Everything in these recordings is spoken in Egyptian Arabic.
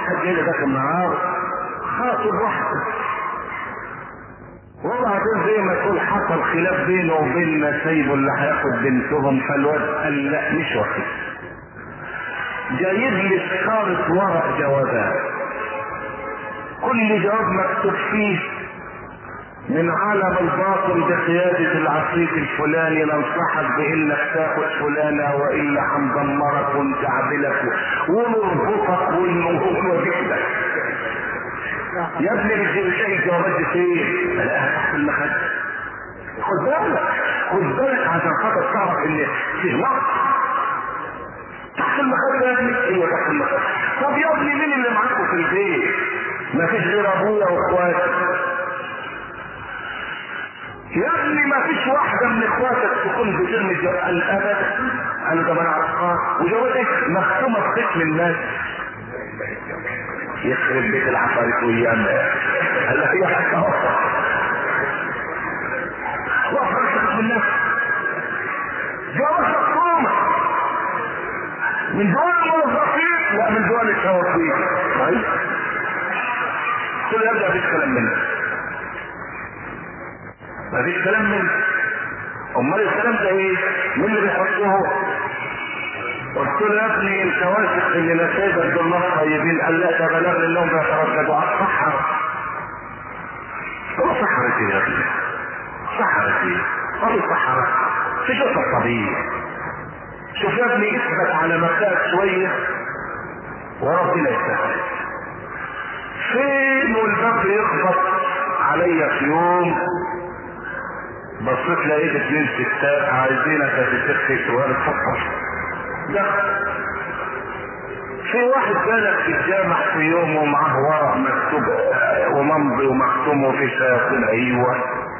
واحد جاي داخل النهار خاطب واحده وبعدين زي ما تقول حصل خلاف بينه وبين نسيبه اللي هياخد بنتهم فالواد قال لا مش واخد جايب لي شكارة ورق جوابات كل جواب مكتوب فيه من عالم الباطل بقيادة العفريت الفلاني ننصحك بانك تاخد فلانة والا هندمرك ونكعبلك ونربطك ونوديك يا ابني بتجيب شيء جوابات دي فين؟ الاقيها تحت المخدة خد بالك خد بالك عشان خاطر تعرف ان في نقص تحت المخدة يا ابني ايوه تحت المخدة طب يا ابني مين اللي معاكم في البيت؟ ما فيش غير ابويا واخواتي يا ابني ما فيش واحدة من اخواتك تكون بترمي الابد انا طب انا عرفها وجوابك مختومة في ختم الناس يخرب بيت العفاريت ويانا هلا هي حتى وفرت من الناس جواب مختومة من دول الموظفين لا من دول الشواطين طيب كل يبدأ في كلام منه ما فيش كلام منه امال الكلام ده ايه مين اللي بيحطوه قلت له يا ابني انت واثق ان نسيبك دول ناس طيبين قال لا ده بلغني انهم بيترددوا على الصحراء هو صحراء ايه يا ابني صحراء ايه هو صحراء في شوف الطبيعي شوف يا ابني اثبت على مكان شويه وربنا يسهل فين والباب يخبط عليا في يوم بصيت لقيت اتنين ستات عايزينك تتخذ سؤال الفقر ده في واحد بالك في الجامع في يوم ومعاه ورق مكتوب وممضي ومختوم وفي شياطين ايوه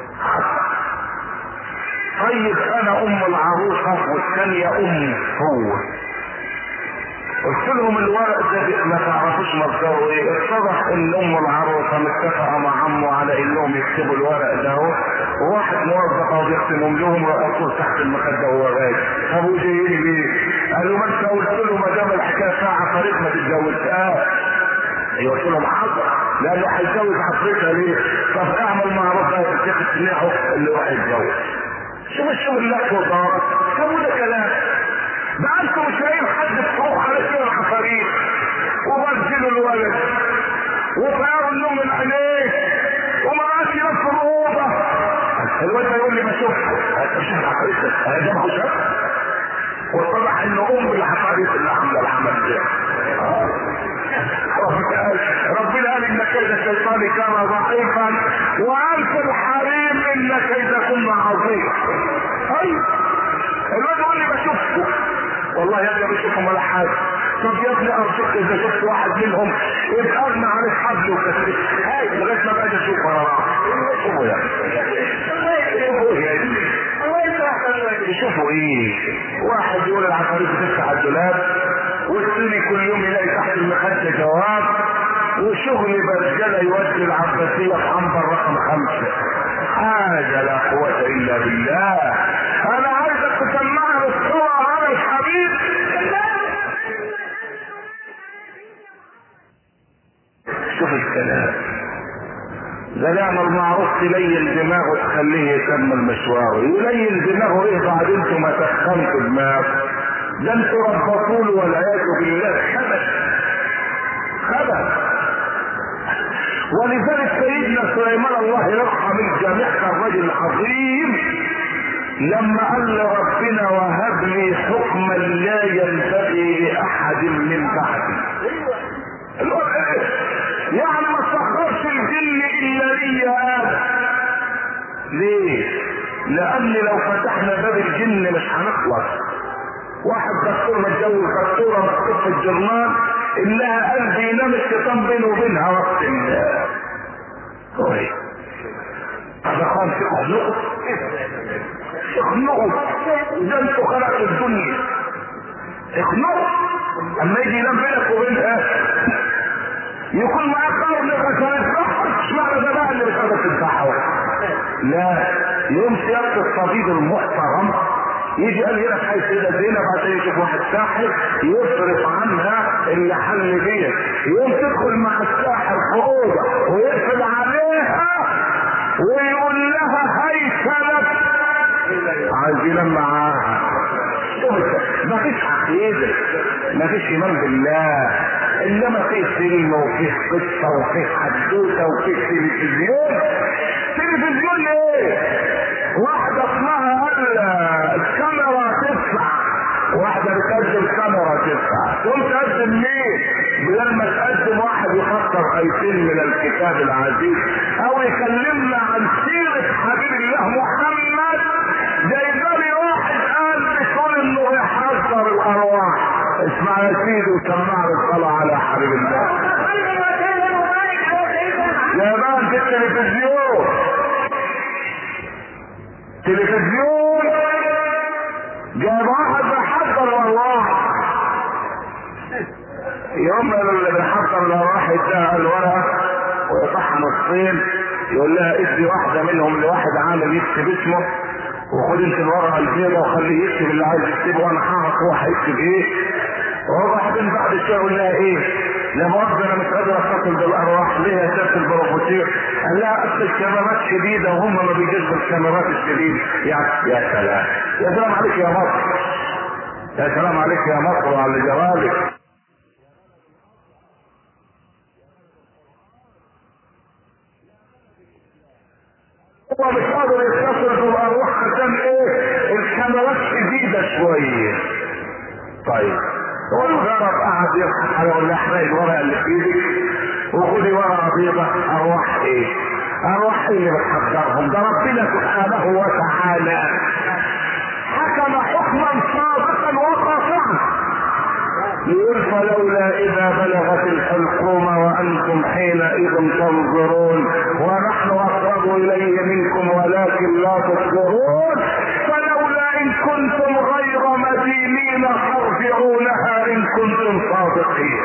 طيب انا ام العروسه والثانيه ام هو قلت لهم الورق ده ما تعرفوش مصدره ايه اتضح ان ام العروسه متفقه مع عمه على انهم يكتبوا الورق ده اهو وواحد موظف اهو بيختمهم لهم رقصوا تحت المخده وهو غايب طب وجايين ليه؟ قالوا ما انت قلت له ما دام الحكايه ساعه عفاريت ما تتجوزهاش ايوه قلت لهم حاضر لانه هيتجوز عفريتها ليه؟ طب اعمل معروف يا شيخ تقنعه اللي راح يتجوز شوف الشغل لك وضاق طب ده كلام ده انتم مش لاقيين حد تروح على كده العفاريت وبدلوا الولد وفقروا النوم من عينيه وما عادش ينام في الاوضه الولد يقول لي ما شوف شوف عفاريت ده ما هو شاف واتضح ان ام العفاريت اللي عامله العمل ده ربنا قال ربنا قال ان كيد الشيطان كان ضعيفا وانت الحريم ان كيدكن عظيم طيب الواد يقول لي بشوفكم والله يا ابني ما بشوفهم ولا حاجه طب يا ابني ارجوك اذا شفت واحد منهم يبقى ارمي عليه حبل وكسر هاي لغايه ما بقى اشوف ورا بعض شوفوا يا شوفوا يا ابني يشوفوا ايه واحد يقول العفاريت بتفتح الدولاب والثاني كل يوم يلاقي تحت المخدة جواب وشغل برجلة يودي العباسية في عنبر رقم خمسة حاجة لا قوة إلا بالله أنا عايزك تسمعني الصورة على الحبيب شوف الكلام ده نعمل معروف تلين دماغه تخليه يكمل مشواره يلين دماغه ايه بعد انتوا ما تخنتوا دماغه ده انتوا ربطوا له والعياذ بالله خبث خبث ولذلك سيدنا سليمان الله يرحم الجميع كان رجل عظيم لما قال لربنا وهب لي حكما لا ينبغي لاحد من بعدي يعني ما تسخرش الجن الا لي انا ليه لان لو فتحنا باب الجن مش هنخلص واحد دكتور متجوز دكتوره مكتوب في الجرنال انها قلب ينام الشيطان بينه وبينها وقت ال هذا قام تخنقه تخنقه ده انتوا خلقتوا الدنيا اخنقه اما يجي ينام بينك وبينها يكون معاك قرن غسالات مش معنى ده بقى اللي مش قادر تذبحه لا يوم سيادة الطبيب المحترم يجي قال هنا حيث كده زينب عشان يشوف واحد ساحر يصرف عنها اللي حل بيه يقوم تدخل مع الساحر في اوضه ويقفل عليها ويقول لها هيت لك عايزين معاها ما فيش عقيده ما فيش ايمان بالله انما في فيلم وفيه قصه وفيه حدوته وفيه تلفزيون تلفزيون ايه واحده اسمها قال الكاميرا تدفع واحده بتقدم كاميرا تدفع تقوم تقدم مين بدل ما تقدم واحد يفسر ايتين من الكتاب العزيز او يكلمنا عن سيره حبيب الله محمد جايبالي واحد قال بيقول انه يحذر الارواح اسمع يا سيدي وسمع الصلاة على حبيب الله يا مان في التلفزيون تلفزيون جاب واحد بيحضر الارواح يوم اللي بيحضر الارواح يديها الورقه ويقطعها نصين يقول لها ادي واحده منهم لواحد عامل يكتب اسمه وخد انت الورقه البيضاء وخليه يكتب اللي عايز يكتبه وانا هعرف هو هيكتب ايه وهو بعدين بعد شويه يقول لها ايه لا مؤاخذة انا مش قادر اتصل بالارواح ليه يا سيادة البروفيسور؟ قال لها اصل الكاميرات شديدة وهم ما بيجوش بالكاميرات الشديدة يا يا سلام يا سلام عليك يا مصر يا سلام عليك يا مصر وعلى اللي جرالك هو مش قادر يتصل بالارواح عشان ايه الكاميرات شديدة شوية طيب هو الغرض قعد يضحك على ولا احرق الورقه اللي في ايدك وخدي ورقه بيضاء ارواح ايه؟ ارواح ايه اللي بتحضرهم؟ ده ربنا سبحانه وتعالى حكم حكما صادقا وقاطعا يقول فلولا اذا بلغت الحلقوم وانتم حينئذ تنظرون ونحن اقرب اليه منكم ولكن لا تبصرون فلولا ان كنتم غير مدينين ترجعونها ان كنتم صادقين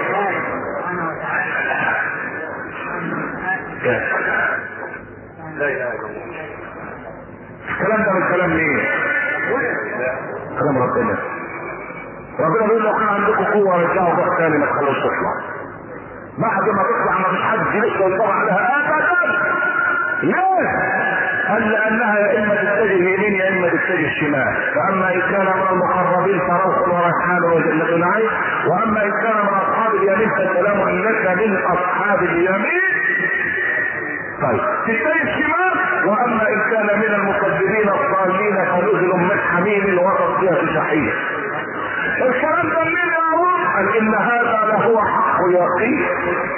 لا اله الا الله الكلام ده من كلام مين؟ كلام ربنا ربنا بيقول لو كان عندكم قوه رجعوا ضغط تاني ما تخلوش تطلع بعد ما تطلع ما فيش حد لسه يدور عليها ابدا ليه؟ قال لانها يا اما تتجه يمين يا اما تتجه شمال فاما ان كان من المقربين فروح وريحان وجنة نعيم واما ان كان من اصحاب اليمين فسلام لك من اصحاب اليمين طيب تتجه الشمال واما ان كان من المكذبين الضالين فنزل من حميم وتصفيه جحيم الكلام ده مين يا روح قال ان هذا لهو حق يقين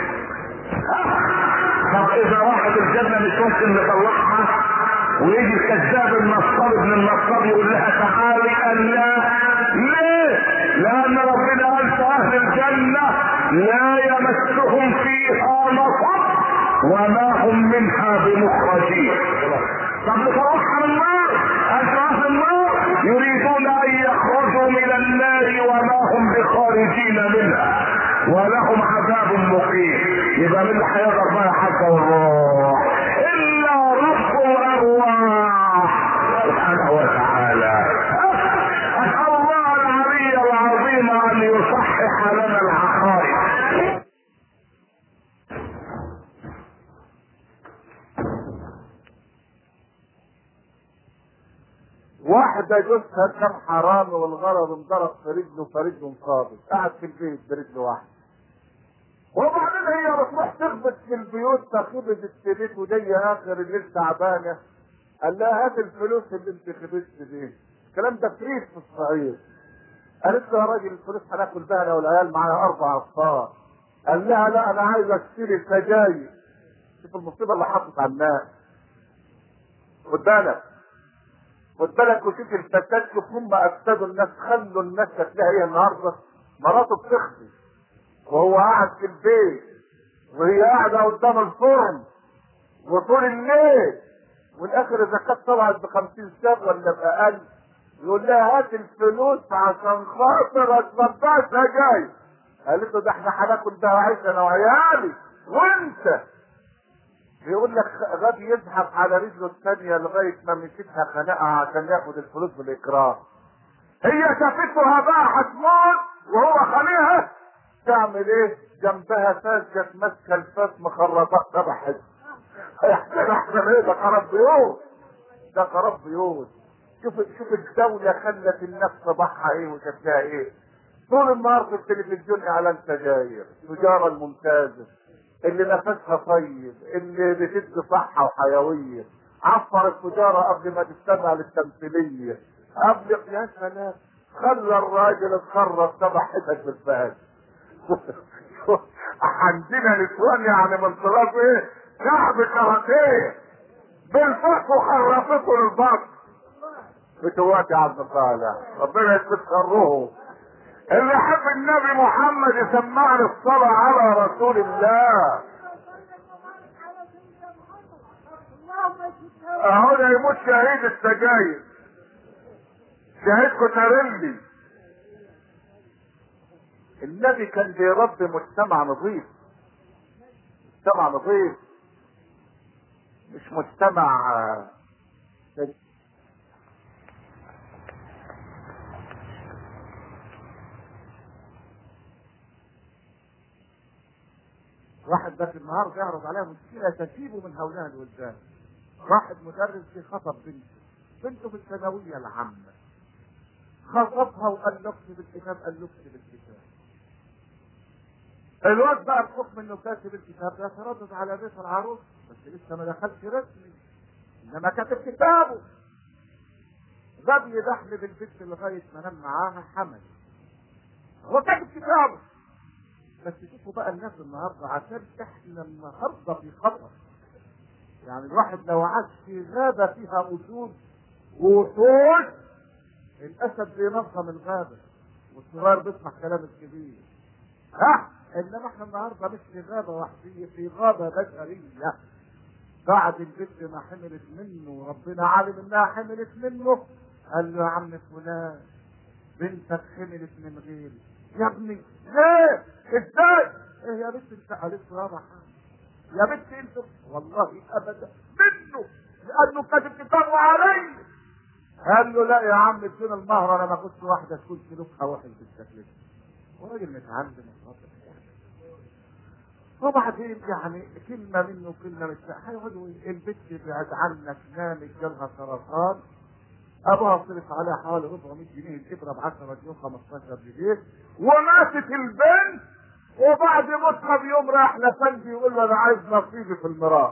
طب اذا راحت الجنه مش ممكن نطلعها ويجي الكذاب النصاب ابن النصاب يقول لها تعالي قال لا ليه؟ لان ربنا قال في اهل الجنه لا يمسهم فيها نصب وما هم منها بمخرجين طب نطلعها من النار قال في اهل النار يريدون ان يخرجوا من النار وما هم بخارجين منها ولهم عذاب مقيم يبقى من اللي هيقدر بقى حتى الروح الا رب الارواح سبحانه وتعالى اسال الله العلي العظيم ان يصحح لنا العقائد واحدة جوزها كان حرامي والغرض انضرب في رجله فرجله انقابض قاعد في البيت برجل واحدة وبعدين هي بتروح تخبط في البيوت تخبط السبيت ودي اخر الليل تعبانة قال لها هات الفلوس اللي انت خبطت دي الكلام ده فريد في الصعيد قالت له يا راجل الفلوس هناكل بها انا والعيال معايا اربع اطفال قال لها لا انا عايز اشتري سجاير شوف المصيبه اللي حطت على الناس خد بالك خد بالك وشوف الفتات شوف هم افسدوا الناس خلوا الناس تلاقي هي النهارده مراته بتخفي وهو قاعد في البيت وهي قاعده قدام الفرن وطول الليل والاخر اذا كانت طلعت ب 50 سنه ولا باقل يقول لها هات الفلوس عشان خاطر اتبطع سجاير قالت له ده احنا هناكل بها عيش انا وعيالي وانت بيقول لك غبي يزحف على رجله الثانيه لغايه ما مسكها خنقها عشان ياخد الفلوس بالاكراه هي شافتها بقى هتموت وهو خليها تعمل ايه جنبها فاس جت ماسكه الفاس مخرطات ذبحت هيحصل احسن ايه ده خراب بيوت ده خراب بيوت شوف شوف الدولة خلت الناس صباحها ايه وشكلها ايه طول النهار في التلفزيون اعلان سجاير التجارة الممتازة اللي نفسها طيب اللي بتدي صحة وحيوية عفر التجارة قبل ما تستمع للتمثيلية قبل يا سلام خلى الراجل اتخرج سبع حتت بالفهد عندنا نسوان يعني من طرف ايه شعب كاراتيه بالفخ وخرفته للبطن بتواتي عبد صالح ربنا يثبت شره اللي يحب النبي محمد يسمعني الصلاة على رسول الله اهو ده يموت شهيد السجاير شهيد كوتاريلي النبي كان بيربي مجتمع نظيف مجتمع نظيف مش مجتمع آه، واحد بس النهارده يعرض عليها مشكله تسيبه من هؤلاء الولدان واحد مدرس في خطب بنته بنته في الثانويه العامه خطبها وقال له اكتب الكتاب قال له اكتب الكتاب الواد بقى بحكم انه كاتب الكتاب ده تردد على بيت العروس بس لسه ما دخلش رسمي انما كاتب كتابه غاب يدحلب البنت لغايه ما نام معاها حمل هو كاتب كتابه بس شوفوا بقى الناس النهارده عشان احنا النهارده في خطر يعني الواحد لو عاش في غابه فيها اسود ووحوش الاسد بينظم الغابه والصغير بيسمع كلام الكبير ها انما احنا النهارده مش في غابه وحشيه في غابه بشريه بعد البنت ما حملت منه وربنا عالم انها حملت منه قال له يا عم فلان بنتك حملت من غيري يا ابني ليه ازاي ايه يا بنت انت قالت له يا يا بنت انت والله ابدا منه لانه كاتب كتابه علي قال له لا يا عم ادينا المهر انا ما كنت واحده تكون سلوكها وحش بالشكل ده وراجل متعلم الخاطر وبعدين يعني كلمة منه كلمة مش هيقعدوا البنت بعد عنك نامت جالها سرطان ابوها صرف عليها حوالي 400 جنيه الابره ب 10 جنيه 15 جنيه وماتت البنت وبعد موتها بيوم راح لفندي يقول له انا عايز نصيبي في الميراث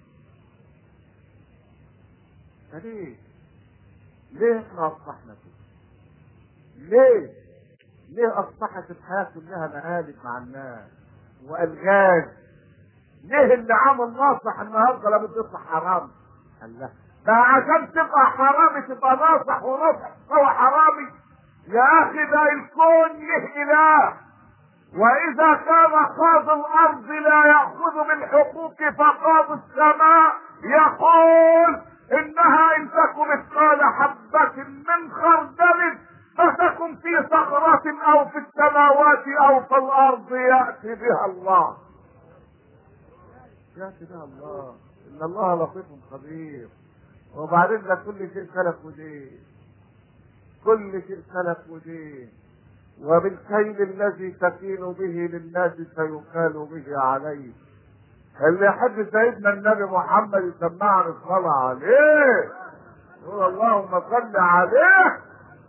ليه؟ ليه احنا اصبحنا كده؟ ليه؟ ليه اصبحت الحياه كلها مقالب مع الناس والغاز؟ ليه اللي عمل ناصح النهارده لابد يطلع حرام؟ الله ده عشان تبقى حرامي تبقى ناصح ونصح هو حرامي يا اخي ده الكون له اله واذا كان قاضي الارض لا ياخذ بالحقوق فقاضي السماء يقول انها ان تك مثقال حبة من خردل فتكن في صخرة او في السماوات او في الارض يأتي بها الله يأتي بها الله ان الله لطيف خبير وبعدين ده كل شيء سلف ودين كل شيء سلف ودين وبالكيل الذي تكيل به للناس سيكال به عليه اللي يحب سيدنا النبي محمد يسمعنا الصلاة عليه يقول اللهم صل عليه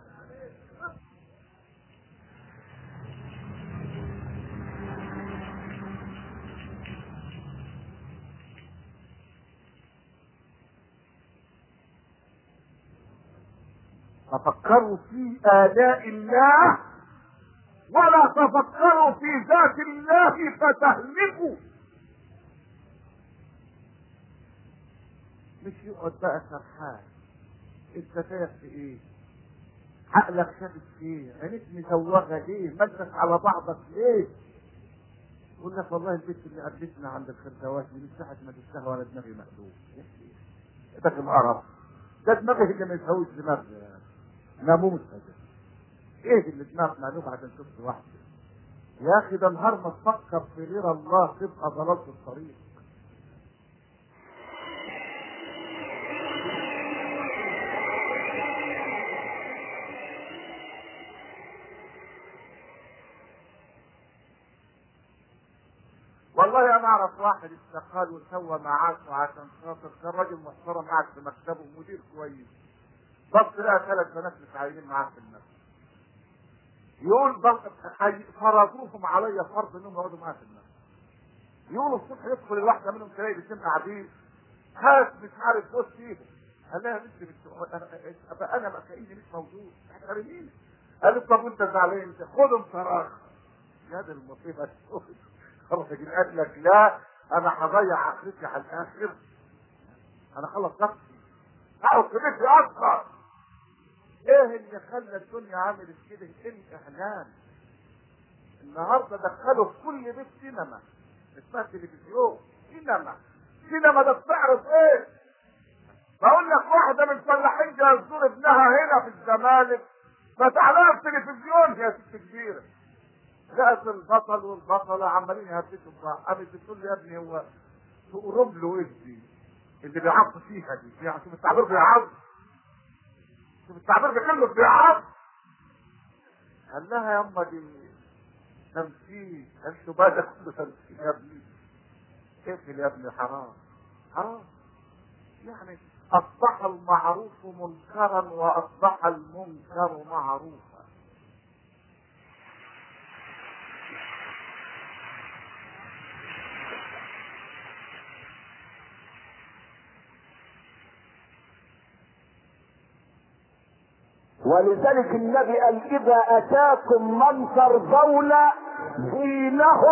تفكروا في آلاء الله ولا تفكروا في ذات الله فتهلكوا مش يقعد بقى سرحان انت شايف في ايه عقلك شافت ايه عينيك مزوغه ليه مالك على بعضك ليه يقول لك والله البنت اللي قابلتنا عند الخردوات دي من ساعه ما تشتهى وانا دماغي مقلوب ده القرف ده دماغي اللي ما يسويش دماغي ناموس هذا ايه اللي دماغك مقلوب عشان شفت واحده يا اخي ده نهار ما تفكر في غير الله تبقى ضللت الطريق والله انا اعرف واحد استقال وسوى معاشه عشان خاطر كان راجل محترم قاعد في مكتبه ومدير كويس بص لقى ثلاث بنات متعينين معاه في المكتب يقول بص- حي- فرضوهم علي فرض انهم يقعدوا معاه في المكتب يقول الصبح يدخل الواحده منهم تلاقي الاثنين قاعدين هات مش عارف بص فيهم قال لها بنت بنت انا أبقى انا بقى كاني مش موجود احنا مين؟ قالت طب وانت زعلان انت خدهم صراخ يا دي المصيبه السود الراجل قال لك لا انا هضيع اخرتي على الاخر انا خلص نفسي اقعد في بيتي اصلا ايه اللي خلى الدنيا عملت كده الاعلان النهارده دخلوا في كل بيت سينما اسمها تلفزيون سينما سينما ده بتعرض ايه بقول لك واحده من الفلاحين جايه تزور ابنها هنا في الزمالك فتح لها التلفزيون يا ست كبيره لقت البطل والبطله عمالين يهبسوا في بعض قامت بتقول لي يا ابني هو تقرب له ودي اللي بيعض فيها دي يعني شوف التعبير بيعض شوف التعبير بكلمه بيعض قال لها يا اما دي تمثيل انتوا بقى ده كله تمثيل يا ابني اقفل يا ابني حرام حرام يعني اصبح المعروف منكرا واصبح المنكر معروفا ولذلك النبي قال اذا اتاكم من ترضون دينه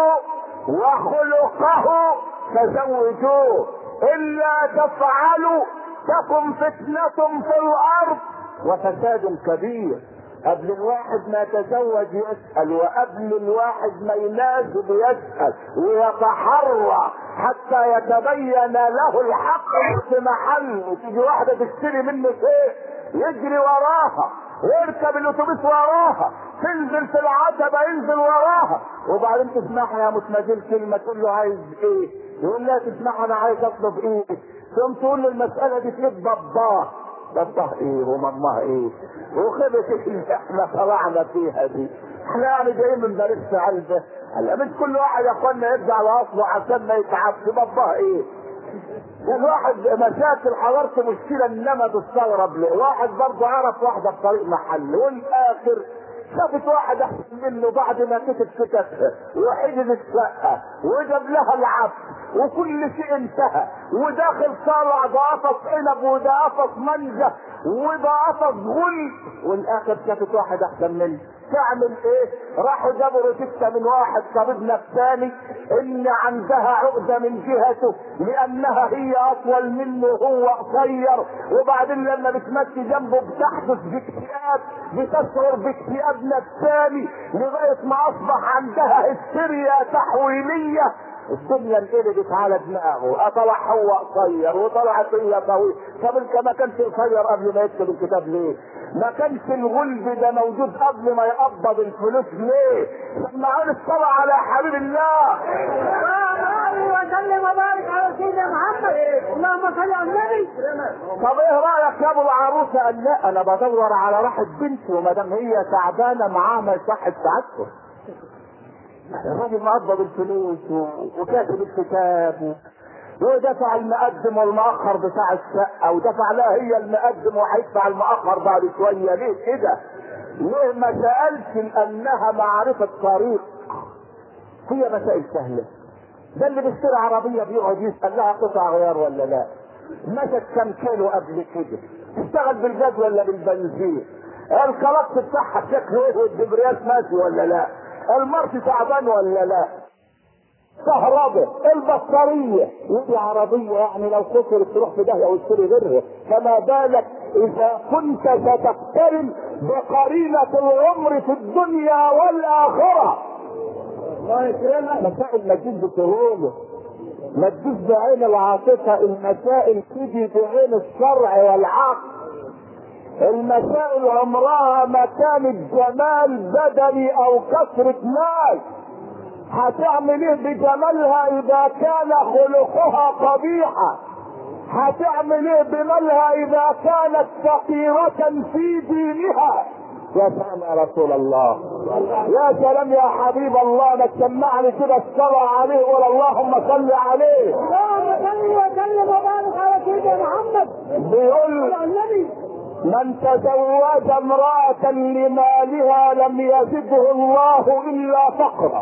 وخلقه فزوجوه الا تفعلوا تكن فتنة في الارض وفساد كبير قبل الواحد ما يتزوج يسأل وقبل الواحد ما ينازل يسأل ويتحرى حتى يتبين له الحق في محله تيجي واحدة تشتري منه شيء يجري وراها ويركب الاتوبيس وراها تنزل في العتبة ينزل وراها وبعدين تسمعها يا متنازل كلمة تقول له عايز ايه يقول لها تسمعها انا عايز اطلب ايه ثم تقول له المسألة دي في باباه باباه ايه وماماه ايه وخبت اللي احنا طلعنا فيها دي احنا يعني جايين من باريس في علبة هلا مش كل واحد يا اخوانا يرجع لاصله عشان ما يتعبش باباه ايه كان واحد مشاكل حضرت مشكلة انما تستغرب له واحد برضه عرف واحدة بطريق محل والاخر شافت واحد احسن منه بعد ما كتب كتابها وحجز الشقة وجاب لها العفش وكل شيء انتهى وداخل طالع ده قفص عنب وده قفص منجة وده قفص غل والاخر شافت واحد احسن منه تعمل ايه راحوا جابوا روشتة من واحد طبيب نفساني ان عندها عقدة من جهته لانها هي اطول منه وهو قصير وبعدين لما بتمشي جنبه بتحدث باكتئاب بتشعر باكتئاب نفساني لغاية ما اصبح عندها هستيريا تحويلية الدنيا انقلبت على دماغه اطلع هو قصير وطلعت هي طويل طب انت ما كانش قصير قبل ما يكتب الكتاب ليه؟ ما كانش الغلب ده موجود قبل ما يقبض الفلوس ليه؟ لما عرف طلع على حبيب الله وسلم وبارك على سيدنا محمد اللهم صل على النبي طب ايه رايك يا ابو العروسه؟ قال لا انا بدور على راحه بنتي وما دام هي تعبانه معاها ما يصح سعادته الراجل مقبض الفلوس و- وكاتب الكتاب و- ودفع المقدم والمؤخر بتاع الشقة ودفع لها هي المقدم وهيدفع المؤخر بعد شوية ليه كده؟ ليه ما سألش لأنها معرفة طريق؟ هي مسائل سهلة ده اللي بيشتري عربية بيقعد يسأل لها قطع غيار ولا لا؟ مشت كم كيلو قبل كده؟ تشتغل بالجاز ولا بالبنزين؟ الكلاكس بتاعها شكله ايه والدبرياج ماشي ولا لا؟ المرش تعبان ولا لا؟ كهرباء البطارية ودي عربية يعني لو خسرت تروح في داهية وتشتري غيرها فما بالك إذا كنت ستقترن بقرينة العمر في الدنيا والآخرة الله يكرمك مسائل ما تجيش بسهولة ما تجيش بعين العاطفة المسائل تيجي بعين الشرع والعقل المسائل عمرها ما كانت جمال بدني او كثرة مال هتعمل ايه بجمالها اذا كان خلقها قبيحة هتعمل ايه بمالها اذا كانت فقيرة في دينها يا سلام يا رسول الله يا سلام يا حبيب الله ما تسمعني كده الصلاة عليه ولا اللهم صل عليه اللهم صل وسلم وبارك على سيدنا محمد بيقول على النبي من تزوج امرأة لمالها لم يزده الله إلا فقرا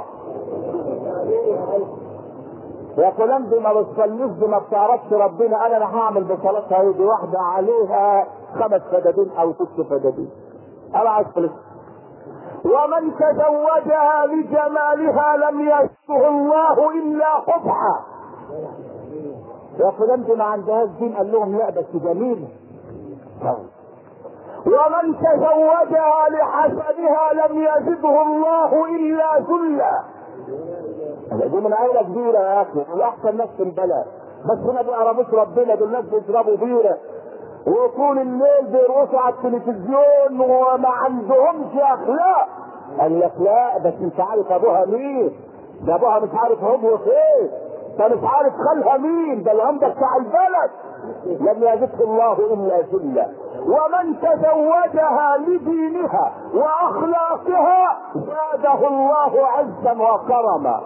يا فلان دي ما بتصليش دي ما بتعرفش ربنا انا لا هعمل بصلاتها هي دي واحده عليها خمس فدادين او ست فدادين انا عايز فلوس ومن تزوجها لجمالها لم يزده الله الا قبحا يا فلان دي ما عندهاش دين قال لهم لا بس جميله ومن تزوجها لحسبها لم يزده الله الا ذلا دي من عيله كبيره يا اخي دول احسن ناس في البلد بس ما بيعرفوش ربنا دول ناس بيشربوا بيره وطول الليل بيرقصوا على التلفزيون وما عندهمش اخلاق قال لك لا بس انت عارف ابوها مين ده ابوها مش عارف عضو فين ده مش عارف خالها مين ده العمده بتاع البلد لم يزده الله الا ذله ومن تزوجها لدينها واخلاقها زاده الله عزا وكرما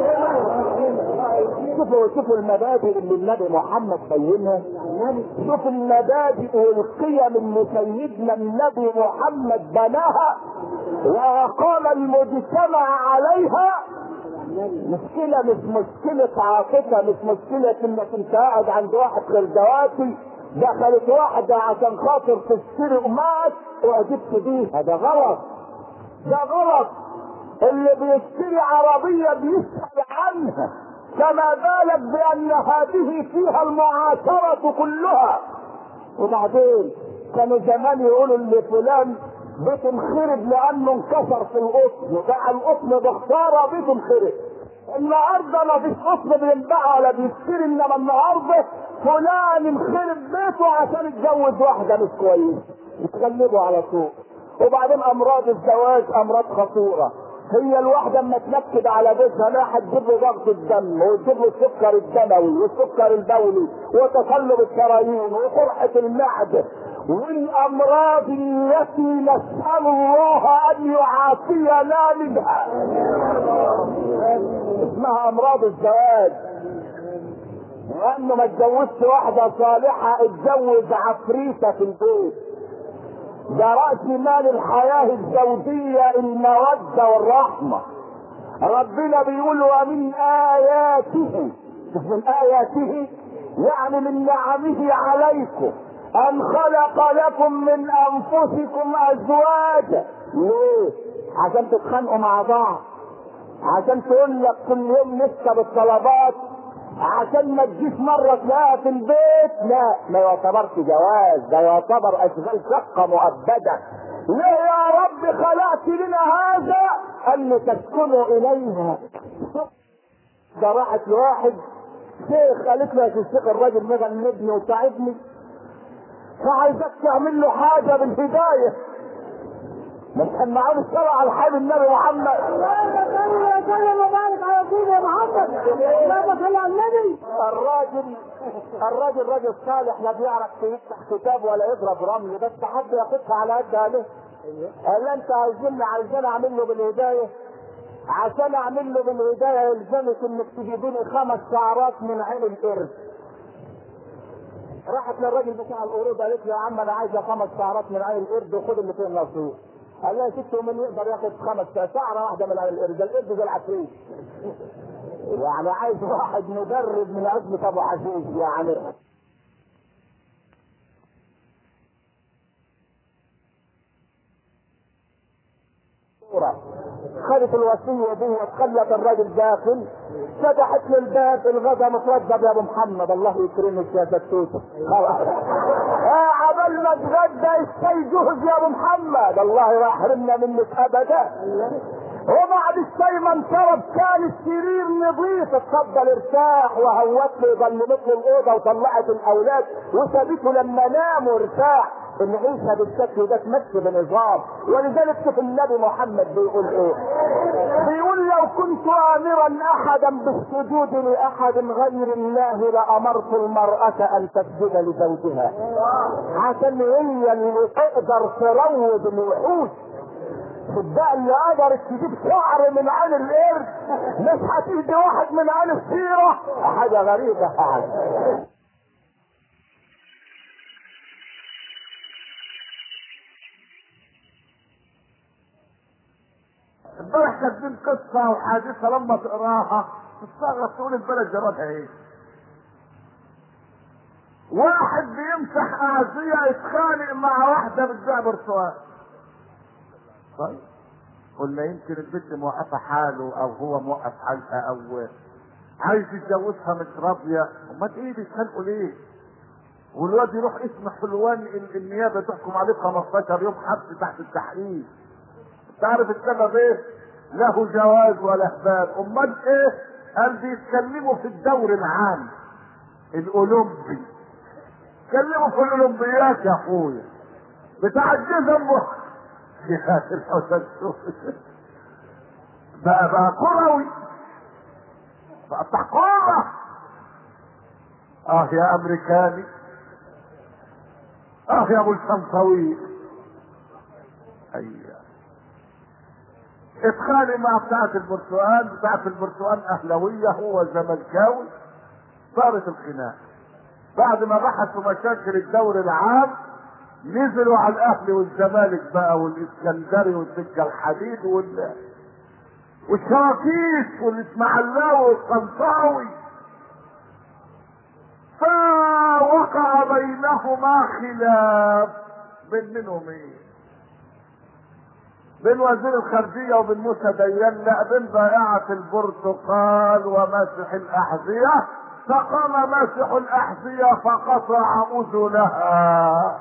شوفوا شوفوا المبادئ اللي النبي محمد بينها شوف المبادئ والقيم اللي سيدنا النبي محمد بناها واقام المجتمع عليها مشكلة مش مشكلة عاطفة مش مشكلة انك انت قاعد عند واحد خردواتي دخلت واحدة عشان خاطر تشتري قماش وعجبت بيها ده غلط ده غلط اللي بيشتري عربية بيسأل عنها فما بالك بأن هذه فيها المعاشرة كلها وبعدين كانوا زمان يقولوا لفلان بيت انخرب لانه انكسر في القطن وباع القطن بخساره بيت انخرب النهارده ما فيش قطن بينباع ولا بيشتري انما النهارده فلان انخرب بيته عشان يتجوز واحده مش كويسه يتغلبوا على طول وبعدين امراض الزواج امراض خطيره هي الواحده اما تنكد على بيتها لا هتجيب له ضغط الدم وتجيب له السكر الدموي والسكر البولي وتصلب الشرايين وقرحه المعده والامراض التي نسال الله ان يعافينا منها اسمها امراض الزواج لانه ما اتجوزش واحده صالحه اتجوز عفريته في البيت ده راس مال الحياه الزوجيه الموده والرحمه ربنا بيقول ومن اياته شوف من اياته يعني من نعمه عليكم ان خلق لكم من انفسكم ازواجا ليه عشان تتخانقوا مع بعض عشان تقول لك كل يوم لسه بالطلبات عشان ما تجيش مره تلاقيها في البيت لا ما يعتبرش جواز ده يعتبر اشغال شقه مؤبده ليه يا رب خلقت لنا هذا قال لي تسكنوا اليها ده راحت لواحد شيخ قالت له يا الشيخ الراجل مغلبني وتعبني فعايزك تعمل له حاجه بالهدايه ما تسمعون الشرع على حال النبي محمد اللهم صل وسلم وبارك على سيدنا محمد اللهم صل على النبي الراجل الراجل راجل صالح لا بيعرف يفتح كتاب ولا يضرب رمل بس حد ياخدها على قد عليه قال له انت عايزين عايزين اعمل له بالهدايه عشان اعمل له بالهدايه يلزمك انك تجيب لي خمس شعرات من عين القرد راحت للراجل بتاع القرود قالت له يا عم انا عايزه خمس شعرات من عين القرد وخد اللي فيه النصيب قال لها يا ست ومن يقدر ياخد خمس شعره واحده من عين القرد ده القرد زي العفريت يعني عايز واحد مدرب من عزمة ابو عزيز يعني خدت الوصية دي وخلت الراجل داخل فتحت له الباب الغدا متوضب يا ابو محمد الله يكرمك يا ستوته خلاص آه عبال ما اتغدى الشاي جهز يا ابو محمد الله لا يحرمنا منك ابدا وبعد الشاي ما انشرب كان السرير نظيف اتفضل ارتاح وهوت له ظلمت له الاوضه وطلعت الاولاد وسابته لما نام وارتاح العيشه بالشكل ده تمشي بنظام ولذلك شوف النبي محمد بيقول ايه بيقول لو كنت امرا احدا بالسجود لاحد غير الله لامرت المراه ان تسجد لزوجها عشان هي اللي تقدر تروض الوحوش صدق اللي قدرت تجيب شعر من عين القرد مش هتيجي واحد من عين السيرة حاجة غريبة يعني امبارح كاتبين قصه وحادثه لما تقراها تستغرب تقول البلد جرالها ايه؟ واحد بيمسح اعزيه يتخانق مع واحده بتبيع برتقال. طيب قلنا يمكن البنت موقفه حاله او هو موقف حالها او عايز يتجوزها مش راضيه امال ايه بيتخانقوا ليه؟ والواد يروح اسم حلوان ال- النيابه تحكم عليه 15 يوم حبس تحت التحقيق تعرف السبب ايه؟ له جواز ولا باب امال ايه؟ قال بيتكلموا في الدور العام الاولمبي اتكلموا في الاولمبيات يا اخويا بتاع الجزم يا الحسن بقى بقى كروي بقى بتاع كوره اه يا امريكاني اه يا ابو الشنطوي ايوه اتخانق مع بتاعة البرتقال بتاعة البرتقال اهلاوية هو زملكاوي صارت الخناقة بعد ما بحثوا مشاكل الدوري العام نزلوا على الاهلي والزمالك بقى والاسكندري والسكة الحديد وال والشراكيش والاسماعيلاوي والقنطاوي فوقع بينهما خلاف بين منهم ايه بين وزير الخارجية وبين موسى ديان لا بين بائعة البرتقال وماسح الأحذية فقام ماسح الأحذية فقطع أذنها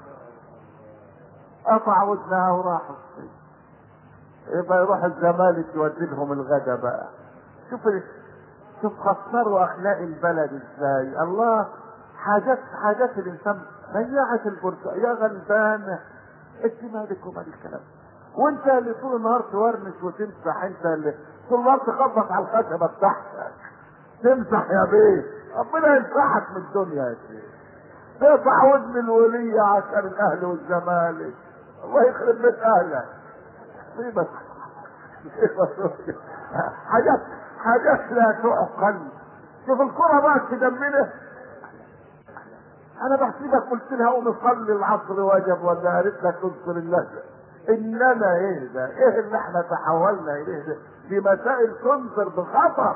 قطع ودنها وراح الصين يبقى يروح الزمالك يودي لهم الغدا بقى شوف ال- شوف خسروا اخلاق البلد ازاي الله حاجات حاجات الانسان ضيعت البرتقال يا غلبانه انت مالك ومال الكلام وانت اللي طول النهار تورنش وتمسح انت اللي طول النهار تخبط على الخشبه بتاعتك تمسح يا بيه ربنا يمسحك من الدنيا يا شيخ تقطع ودن الولية عشان الاهل والزمالك الله يخرب بيت اهلك مصيبة حاجات حاجات لا تعقل شوف الكرة بقى تدمنه انا بحسبك قلت لها قوم صلي العصر وجب ولا قالت لك اذكر الله انما ايه ده ايه اللي احنا تحولنا اليه ده دي مسائل تنذر بخطر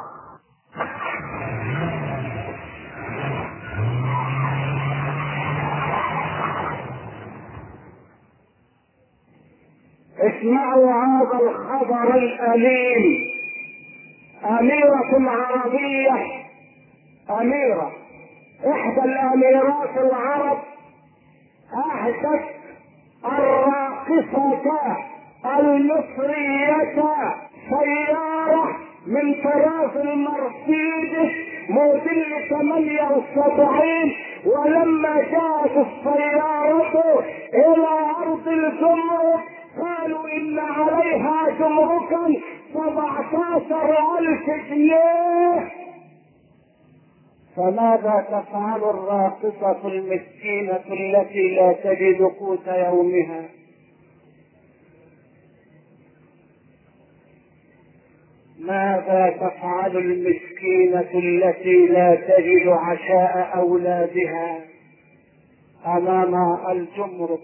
اسمعوا هذا الخبر الأليم أميرة عربية أميرة إحدى الأميرات العرب أهدت الراقصة المصرية سيارة من طراز المرسيدس موديل 78 ولما جاءت السيارة إلى أرض الجمرك قالوا إن عليها جمركا 17 ألف جنيه فماذا تفعل الراقصة المسكينة التي لا تجد قوت يومها ماذا تفعل المسكينة التي لا تجد عشاء أولادها أمام الجمرك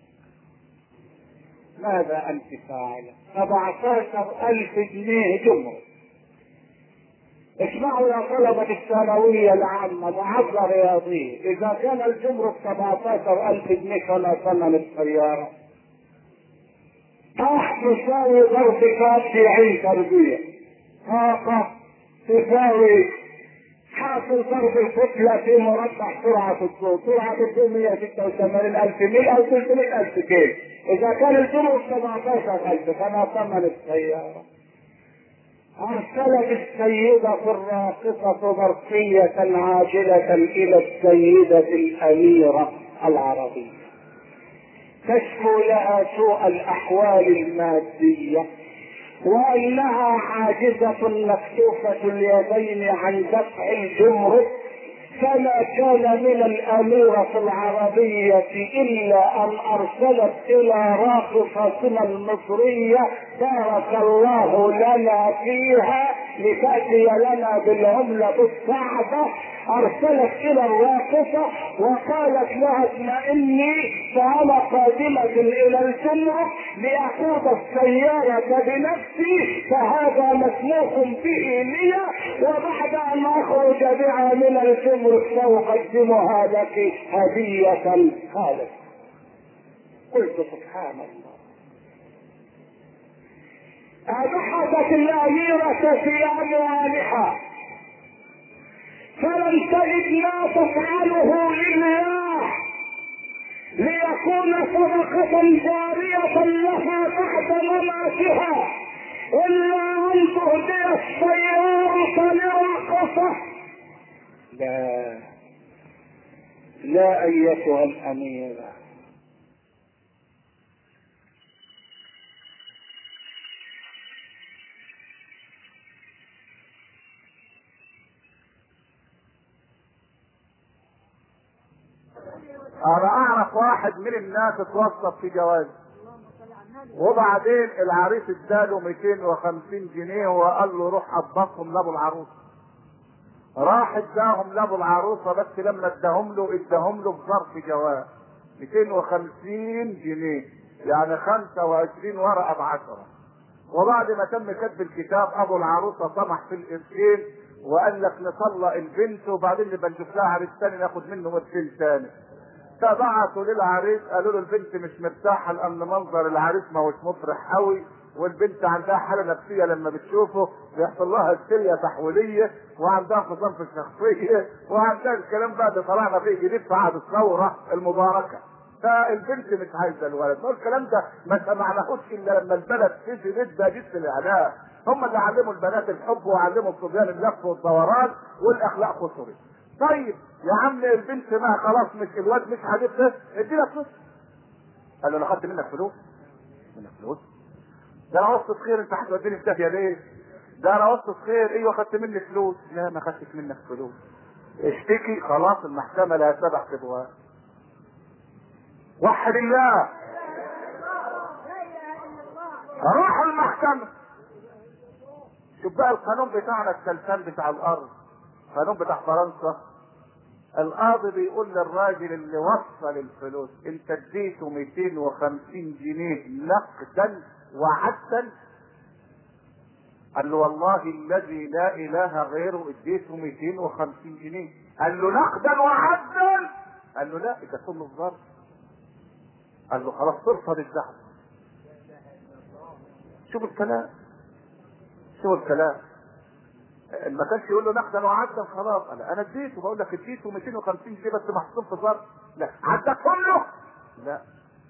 ماذا أنت فاعلة 17 ألف جنيه جمرك اسمعوا يا طلبة الثانوية العامة معادلة رياضية إذا كان الجمرك 17 ألف جنيه فما ثمن السيارة طاح تساوي ضرب كافي عين تربية طاقة تساوي حاصل ضرب الكتلة في مربع سرعة الضوء سرعة الضوء 186 ألف ميل أو 300 ألف كيلو إذا كان الجمرك 17 ألف فما ثمن السيارة أرسلت السيدة الراقصة برقية عاجلة إلى السيدة الأميرة العربية تشكو لها سوء الأحوال المادية وأنها عاجزة مكتوفة اليدين عن دفع الجمرك فما كان من الأميرة العربية إلا أن أرسلت إلى راقصتنا المصرية بارك الله لنا فيها لتأتي لنا بالعملة الصعبة أرسلت إلى الراقصة وقالت لها اطمئني فأنا قادمة إلى الجمرة لأقود السيارة بنفسي فهذا مسموح به لي وبعد أن أخرج بها من الجمرة سأقدمها لك هدية هذا قلت سبحان الله أبحثت الأميرة في أموالها فلم تجد ما تفعله لله ليكون صدقة جارية لها بعد مماتها إلا أن تهدي السيارة لراقصة لا لا أيتها الأميرة انا اعرف واحد من الناس اتوظف في جواز وبعدين العريس اداله 250 جنيه وقال له روح قبضهم لابو العروس راح اداهم لابو العروسه بس لما اداهم له اداهم له بظرف جواز 250 جنيه يعني 25 ورقه بعشره وبعد ما تم كتب الكتاب ابو العروسه طمح في القرشين وقال لك نطلق البنت وبعدين نبقى نشوف لها عريس تاني ناخد منه قرشين تاني فبعتوا للعريس قالوا له البنت مش مرتاحه لان منظر العريس ما هوش مفرح قوي والبنت عندها حاله نفسيه لما بتشوفه بيحصل لها هستيريا تحويليه وعندها انفصام في الشخصيه وعندها الكلام بقى ده طلعنا فيه جديد في عهد الثوره المباركه فالبنت مش عايزه الولد ما الكلام ده ما سمعناهوش الا لما البلد كسبت ده جس الاعلام هم اللي علموا البنات الحب وعلموا الصبيان اللف والدوران والاخلاق خسرت طيب يا عم البنت ما خلاص مش الواد مش حبيبته ادينا فلوس قال له انا خدت منك فلوس منك فلوس ده انا وسط خير انت هتوديني في داهيه ليه؟ ده انا وسط خير ايوه خدت مني فلوس لا ما خدتش منك فلوس اشتكي خلاص المحكمه لها سبع ابواب وحد الله روح المحكمة شوف بقى القانون بتاعنا السلسان بتاع الارض القانون بتاع فرنسا القاضي بيقول للراجل اللي وصل الفلوس انت اديته 250 جنيه نقدا وعدا قال له والله الذي لا اله غيره اديته 250 جنيه قال له نقدا وعدا قال له لا ده كله الظرف قال له خلاص ترفض الذهب شوف الكلام شوف الكلام ما كانش يقول له نقدا وعدا خلاص انا انا اديته بقول لك اديته 250 جنيه بس محطوط في ظرف لا عدى كله لا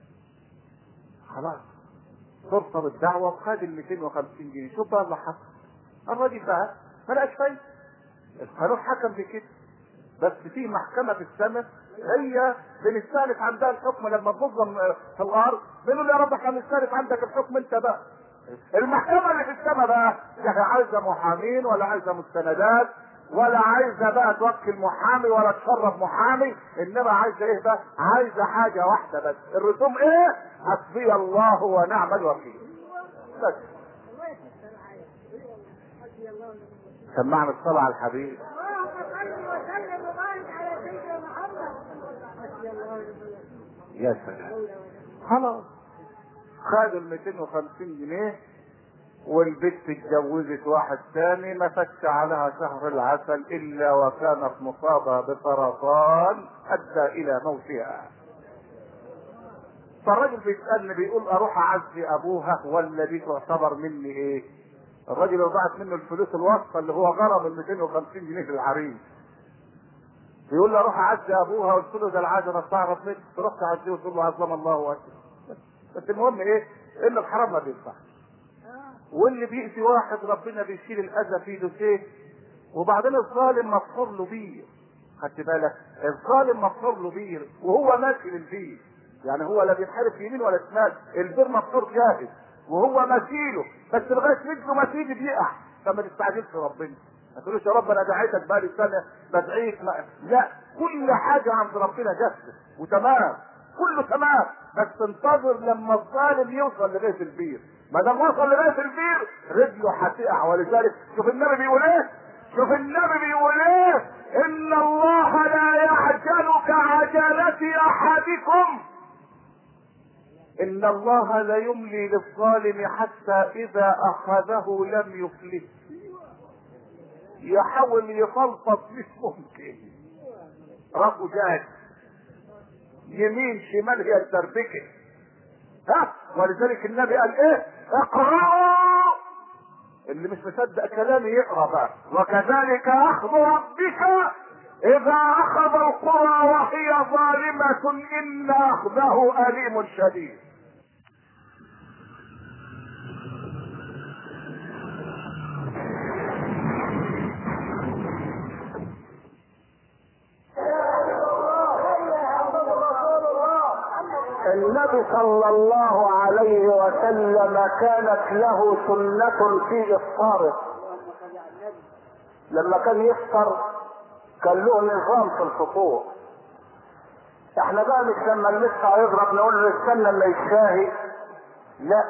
خلاص ترفض الدعوه وخد ال 250 جنيه شوف بقى اللي حصل الراجل بقى ما لقاش فايده القانون حكم بكده بس في محكمه في السماء هي بنستانف عندها الحكم لما تنظم في الارض بنقول يا رب احنا بنستانف عندك الحكم انت بقى المحكمة اللي في السماء بقى لا عايزة محامين ولا عايزة مستندات ولا عايزة بقى توكل محامي ولا تشرف محامي انما عايزة ايه بقى عايزة حاجة واحدة بس الرسوم ايه حسبي الله ونعم الوكيل بس سمعنا الصلاة على الحبيب اللهم صل وسلم وبارك على سيدنا محمد حسبي الله ونعم الوكيل يا سلام خلاص خدوا ال 250 جنيه والبت اتجوزت واحد تاني ما فاتش عليها شهر العسل الا وكانت مصابه بسرطان ادى الى موتها فالراجل بيسالني بيقول اروح اعزي ابوها ولا دي تعتبر مني ايه؟ الراجل اللي ضاعت منه الفلوس الواسطه اللي هو غرم ال 250 جنيه للعريس بيقول لي اروح اعزي ابوها قلت له ده العاده انا استعرض منك تروح تعزيه وتقول له عظم الله وجهك بس المهم ايه ان الحرام ما بينفعش واللي بيأذي واحد ربنا بيشيل الاذى في ايده سيف وبعدين الظالم مفحور له بيه خدت بالك الظالم مفحور له بيه وهو ماشي للبير يعني هو لا بينحرف يمين ولا شمال البير مفحور جاهز وهو ماشيله بس لغايه رجله ما تيجي بيقع فما تستعجلش ربنا ما تقولش يا رب انا دعيتك بقالي سنه بدعيك ما... لا كل حاجه عند ربنا جاهزه وتمام كله تمام بس انتظر لما الظالم يوصل لغايه البير ما دام وصل لغايه البير رجله هتقع ولذلك شوف النبي بيقول ايه شوف النبي بيقول ايه ان الله لا يعجل كعجلة احدكم ان الله لا يملي للظالم حتى اذا اخذه لم يفلته يحاول يفلفظ مش ممكن ربه جاهز يمين شمال هي التربكه ها ولذلك النبي قال ايه اقرأوا اللي مش مصدق كلامي يقرا بقى وكذلك اخذ ربك اذا اخذ القرى وهي ظالمة ان اخذه اليم شديد النبي صلى الله عليه وسلم كانت له سنة في إفطاره لما كان يفطر كان له نظام في الفطور احنا بقى مش لما المدفع يضرب نقول له استنى ما يشاهي لا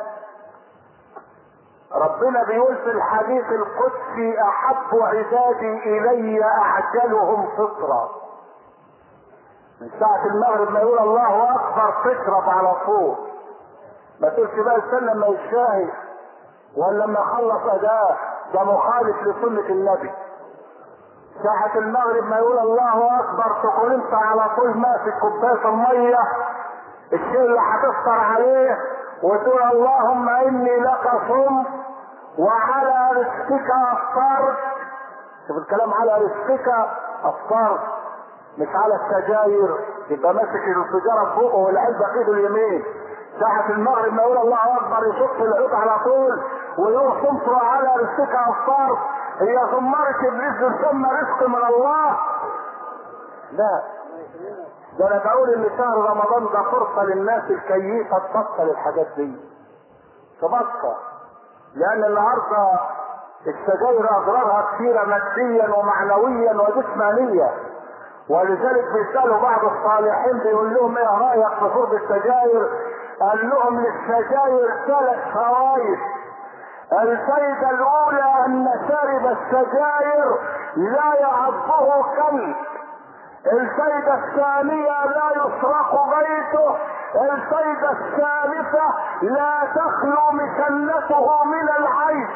ربنا بيقول في الحديث القدسي احب عبادي الي اعجلهم فطرا من ساعة المغرب ما يقول الله اكبر تشرب على طول ما تقولش بقى استنى ما يشاهي ولا لما يخلص اداء ده مخالف لسنة النبي ساعة المغرب ما يقول الله اكبر تقول انت على طول ماسك كوباية المية الشيء اللي هتفطر عليه وتقول اللهم اني لك صمت وعلى رزقك افطرت شوف الكلام على رزقك افطرت مش على السجاير يبقى ماسك السيجاره في بقه والعلبه في ايده اليمين ساعة المغرب ما يقول الله اكبر يشق العود على طول ويقول صمت على رزقك افطرت هي ثمرة ابليس ثم رزق من الله لا ده انا بقول ان شهر رمضان ده فرصة للناس الكيفة تبطل الحاجات دي تبطل لان النهارده السجاير اضرارها كثيرة ماديا ومعنويا وجسمانيا ولذلك بيسألوا بعض الصالحين بيقول لهم ايه رأيك في شرب السجاير قال لهم للسجاير ثلاث فوائد الفايدة الأولى أن شارب السجاير لا يعضه كلب الفايدة الثانية لا يسرق بيته الفايدة الثالثة لا تخلو مكنته من العيش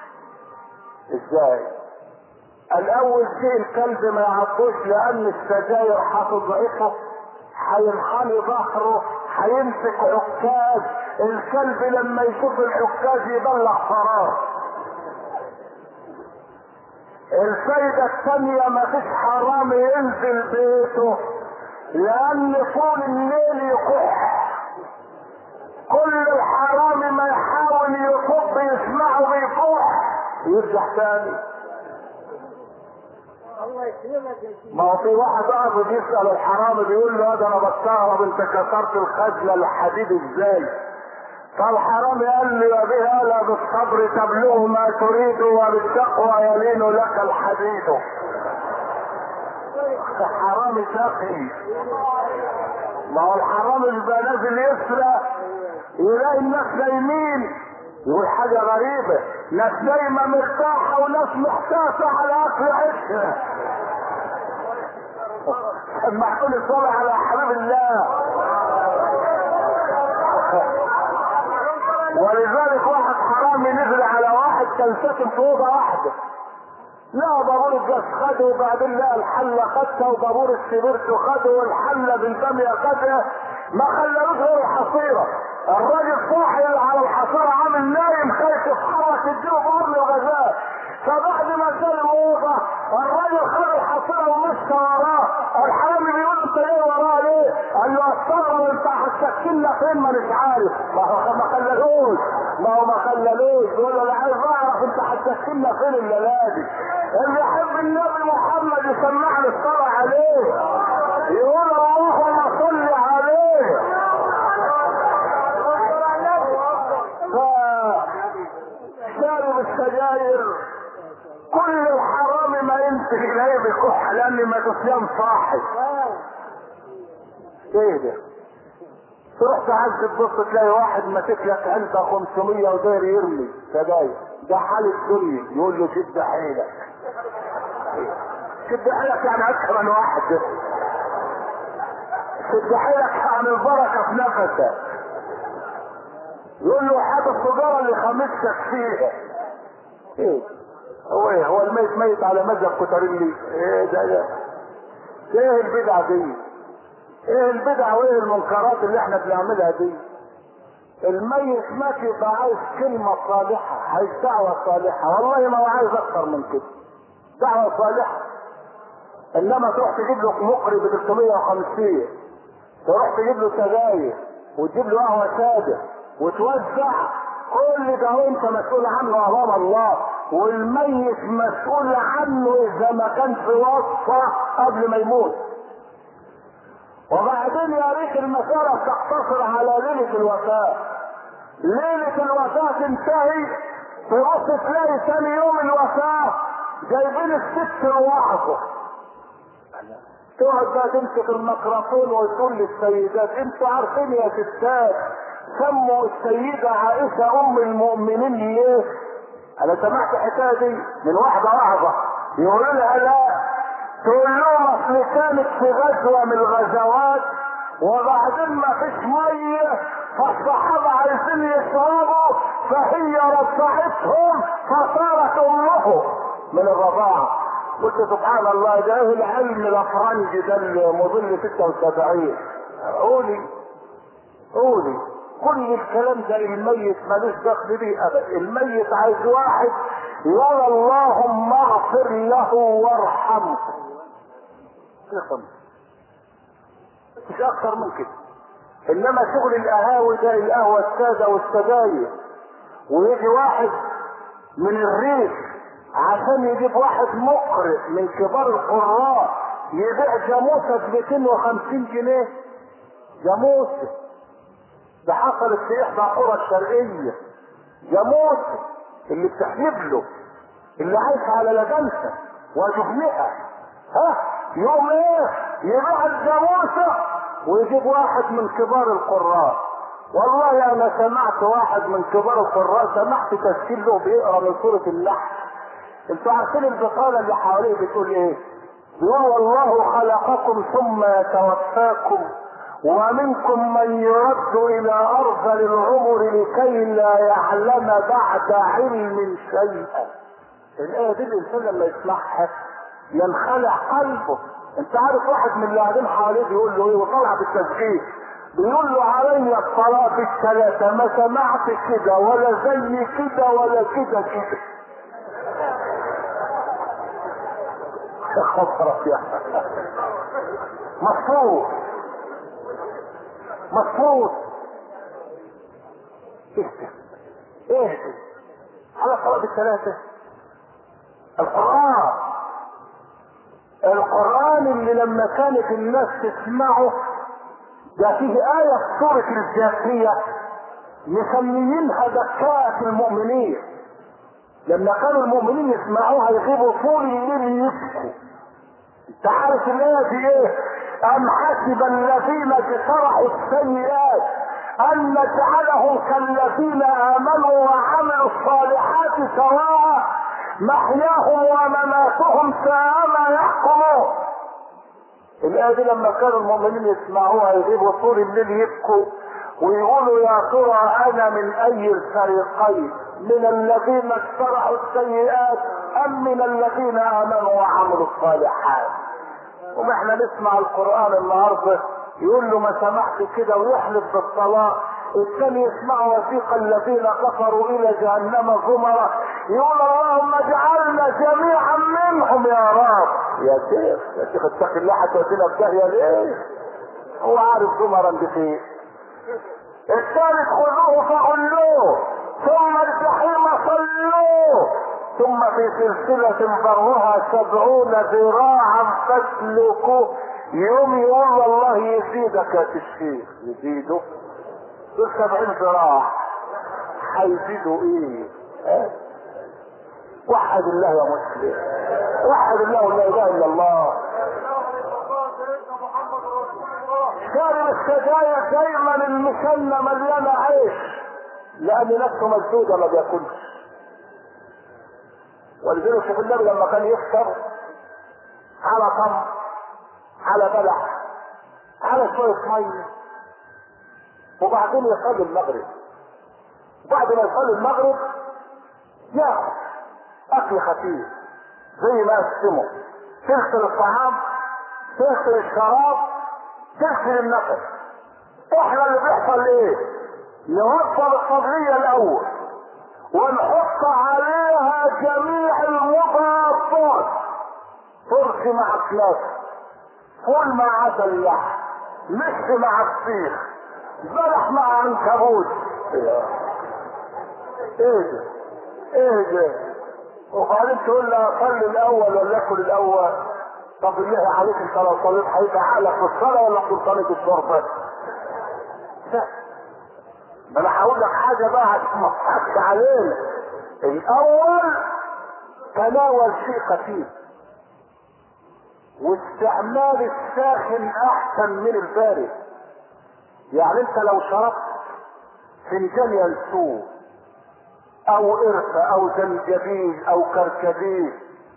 ازاي الاول شيء الكلب ما يعضوش لان السجاير هتضعفه هينحني ظهره هيمسك عكاز الكلب لما يشوف العكاز يبلغ فراغ الفايدة الثانية ما فيش حرام ينزل بيته لان طول الليل يكح كل الحرام ما يحاول يصب يسمعه بيكح يرجع تاني ما هو في واحد قاعد بيسأل الحرامي بيقول له ده انا بستغرب انت كسرت الخزنة الحديد ازاي فالحرامي قال لي وبها لا بالصبر تبلغ ما تريد وبالتقوى يلين لك الحديد حرامي ساقي ما هو الحرامي بيبقى نازل يسرق يلاقي الناس نايمين يقول حاجة غريبة ناس نايمة مرتاحة وناس محتاسة على أكل عيشها محمود الصلاة على حبيب الله ولذلك واحد حرامي نزل على واحد كان ساكن في اوضه واحده لا بابور الجاز خده وبعدين لقى الحله خدتها وبابور السبرت خده والحله بالباميه خدها ما خلوش غير الحصيره الراجل صاحي على الحصيره عامل نايم خايف يتحرك يديله بقرن وغزاه فبعد ما سال الاوضه الراجل خد الحصيره ومشى وراه الحرامي بيقول له انت جاي وراه ليه؟ قال له استغرب انت هتشكلنا فين ما مش عارف ما هو ما خللوش ما هو ما خللوش يقول له انا عايز اعرف انت هتشكلنا فين الليله دي اللي يحب النبي محمد يسمعني الصلاه عليه يقول اللهم صل عليه فشارب السجاير كل الحرام تلاقيه بيكح لان ما تصيام صاحي ايه ده تروح تعز تبص تلاقي واحد ماسك لك علبة 500 وداير يرمي سجاير ده حال الدنيا يقول له شد حيلك شد حيلك يعني اكثر من واحد ده. شد حيلك عن البركة في نفسك يقول له هات السجارة اللي خمستك فيها ايه هو ايه هو الميت ميت على مذهب كوتاريلي ايه ده ده ايه البدعة دي ايه البدعة وايه المنكرات اللي احنا بنعملها دي الميت مات يبقى عايز كلمة صالحة عايز دعوة صالحة والله ما هو عايز اكتر من كده دعوة صالحة انما تروح تجيب له مقري ب 350 تروح تجيب له سجاير وتجيب له قهوة سادة وتوزع كل ده وانت مسؤول عنه امام الله والميت مسؤول عنه اذا ما كان في وصفة قبل ما يموت وبعدين يا ريت المسألة تقتصر على ليلة الوفاة ليلة الوفاة تنتهي تبص تلاقي ثاني يوم الوفاة جايبين الست لوحده تقعد بقى تمسك الميكروفون وتقول للسيدات انتوا عارفين يا ستات سموا السيدة عائشة ام المؤمنين ليه؟ انا سمعت الحكاية دي من واحدة واحدة يقولوا لها لا تقول لهم اصل كانت في غزوة من الغزوات وبعدين ما فيش مية فالصحابة عايزين يشربوا فهي رضعتهم فصارت امه من الرضاعة قلت سبحان الله ده ايه العلم الافرنجي ده المظل 76 قولي قولي كل الكلام ده الميت ملوش دخل بيه ابدا الميت عايز واحد يا اللهم اغفر له وارحمه رقم مش اكتر من كده انما شغل القهاوي ده القهوه الساده والسجاير ويجي واحد من الريف عشان يجيب واحد مقرئ من كبار القراء يبيع جاموسه ب 250 جنيه جاموسه ده حصلت في احدى القرى الشرقيه جاموسه اللي بتحلب له اللي عايش على لبنسه وجبنها ها يوم ايه يبيع الجاموسه ويجيب واحد من كبار القراء والله انا سمعت واحد من كبار القراء سمعت تسجيل له بيقرا من سوره اللحم انتوا عارفين البطاله اللي حواليه بتقول ايه بيقول والله خلقكم ثم يتوفاكم ومنكم من يرد الى ارذل العمر لكي لا يعلم بعد علم شيئا الايه دي الانسان لما يسمعها ينخلع قلبه انت عارف واحد من اللي قاعدين حواليه بيقول له ايه وطلع بالتسجيل بيقول له علي الصلاة بالثلاثة ما سمعت كده ولا زي كده ولا كده كده خبرك يا مفروض مفروض اهدى اهدى على صلاة بالثلاثة القرآن القرآن اللي لما كانت الناس تسمعه ده فيه آية في سورة الجاثية مسميينها ذكاءة المؤمنين لما كانوا المؤمنين يسمعوها يغيبوا طول الليل يبكوا انت عارف الآية دي ايه؟ أم حسب الذين اجترحوا السيئات أن نجعلهم كالذين آمنوا وعملوا الصالحات سواء محياهم ومماتهم ساء ما يحكمون الآية دي لما كانوا المؤمنين يسمعوها يغيبوا طول الليل يبكوا ويقولوا يا ترى أنا من أي الفريقين من الذين اقترحوا السيئات أم من الذين آمنوا وعملوا الصالحات واحنا نسمع القرآن النهارده يقول له ما سمحت كده ويحلف بالصلاة الثاني يسمع وثيق الذين كفروا الى جهنم زمرا يقول اللهم اجعلنا جميعا منهم يا رب يا شيخ يا شيخ اتق الله هتودينا في داهيه ليه؟ هو عارف زمرا دي فين الثالث خذوه فغلوه ثم الجحيم صلوه ثم في سلسلة ضرها سبعون ذراعا فاسلكوه يوم يقول الله يزيدك يا الشيخ يزيده بالسبعين ذراع هيزيدوا ايه؟ اه؟ وحد الله يا مسلم وحد الله لا اله الا الله شارب السجاير دايما المسنة مليانة عيش لأن نفسه مسدودة ما بياكلش ولذلك شوف النبي لما كان يفطر على طم على بلح على شوية مية وبعدين يصلي المغرب بعد ما يصلي المغرب ياخد أكل خفيف زي ما قسمه تغسل الطعام تغسل الشراب تغسل النفس احنا اللي بيحصل ايه نوصل الصدرية الاول ونحط عليها جميع المضادات ترك مع الكلاس فول مع عسل اللحم مش مع السيخ بلح مع عنكبوت ايه ده ايه ده وبعدين تقول لها صلي الاول ولا اكل الاول طب بالله عليك انت لو صليت هيبقى عقلك في الصلاه ولا في صلاه الشرب لا ما انا هقول لك حاجه بقى عشان ما تضحكش علينا الاول تناول شيء خفيف واستعمال الساخن احسن من البارد يعني انت لو شربت فنجان ينسوه او قرفة او زنجبيل او كركديه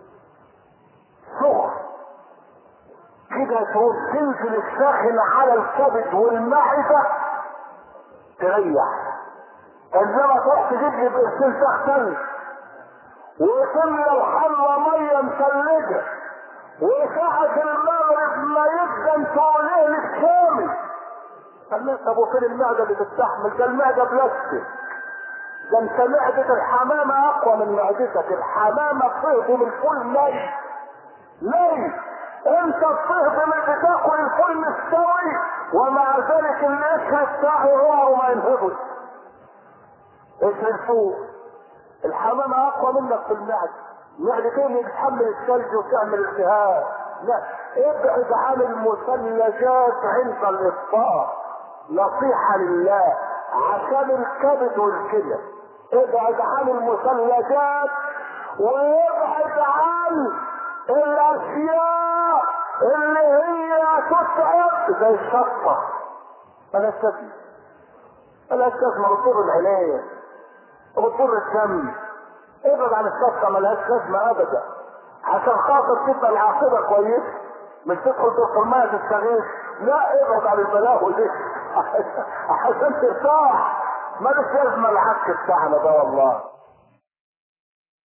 سخن كده تقول تنزل الساخن على الكبد والمعدة تريح انما تروح تجيب لي بقرشين سخن وتملى الحلة مية مثلجة وساعة المغرب ما يبدأ تقوليه للشامي قال لي طب وفين المعدة اللي تستحمل ده المعدة بلاستيك ده انت معدة الحمامة اقوى من معدتك الحمامة بتهضم الفول ني ني انت بتهضم بتاكل الفول مستوي ومع ذلك القشر بتاعه عمره ما ينهضم قشر الفول الحمامة اقوى منك في المعدة معدتين اللي بتحمل الثلج وتعمل التهاب لا ابعد عن المثلجات عند الافطار نصيحة لله عشان الكبد والكلى ابعد عن المثلجات وابعد عن الاشياء اللي هي تتعب زي الشطة بلاش تسمع بلاش تسمع بتضر العينين وبتضر الدم ابعد عن الشطة ملهاش لازمة ابدا عشان خاطر تبقى العاقبة كويسة مش تدخل تدخل المية تستغيث لا ابعد عن البلاوي دي عشان ترتاح مالوش لازمة العك بتاعنا ده والله